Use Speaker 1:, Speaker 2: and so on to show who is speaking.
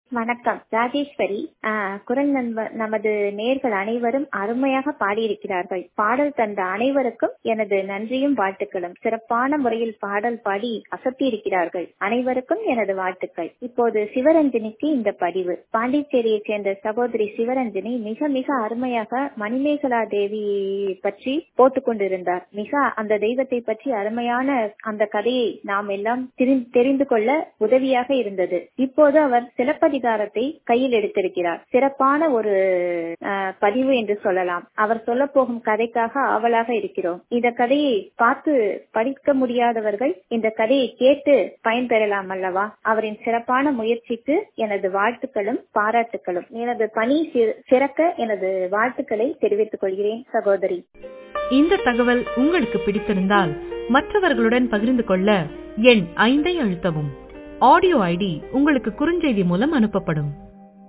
Speaker 1: வணக்கம் ராஜேஸ்வரி ஆஹ் குரல் நண்பர் நமது நேர்கள் அனைவரும் அருமையாக பாடியிருக்கிறார்கள் பாடல் தந்த அனைவருக்கும் எனது நன்றியும் வாழ்த்துக்களும் சிறப்பான முறையில் பாடல் பாடி அசத்தியிருக்கிறார்கள் அனைவருக்கும் எனது வாழ்த்துக்கள் இப்போது சிவரஞ்சனிக்கு இந்த பதிவு பாண்டிச்சேரியைச் சேர்ந்த சகோதரி சிவரஞ்சனி மிக மிக அருமையாக மணிமேகலா தேவி பற்றி போட்டுக் கொண்டிருந்தார் மிக அந்த தெய்வத்தை பற்றி அருமையான அந்த கதையை நாம் எல்லாம் தெரிந்து கொள்ள உதவியாக இருந்தது இப்போது அவர் சிலப்பதி அதிகாரத்தை கையில் எடுத்திருக்கிறார் சிறப்பான ஒரு பதிவு என்று சொல்லலாம் அவர் சொல்ல போகும் கதைக்காக ஆவலாக இருக்கிறோம் இந்த கதையை பார்த்து படிக்க முடியாதவர்கள் இந்த கதையை கேட்டு பயன்பெறலாம் அல்லவா அவரின் சிறப்பான முயற்சிக்கு எனது வாழ்த்துக்களும் பாராட்டுகளும் எனது பணி சிறக்க எனது வாழ்த்துக்களை தெரிவித்துக் கொள்கிறேன் சகோதரி
Speaker 2: இந்த தகவல் உங்களுக்கு பிடித்திருந்தால் மற்றவர்களுடன் பகிர்ந்து கொள்ள எண் ஐந்தை அழுத்தவும் ஆடியோ ஐடி உங்களுக்கு குறுஞ்செய்தி மூலம் அனுப்பப்படும்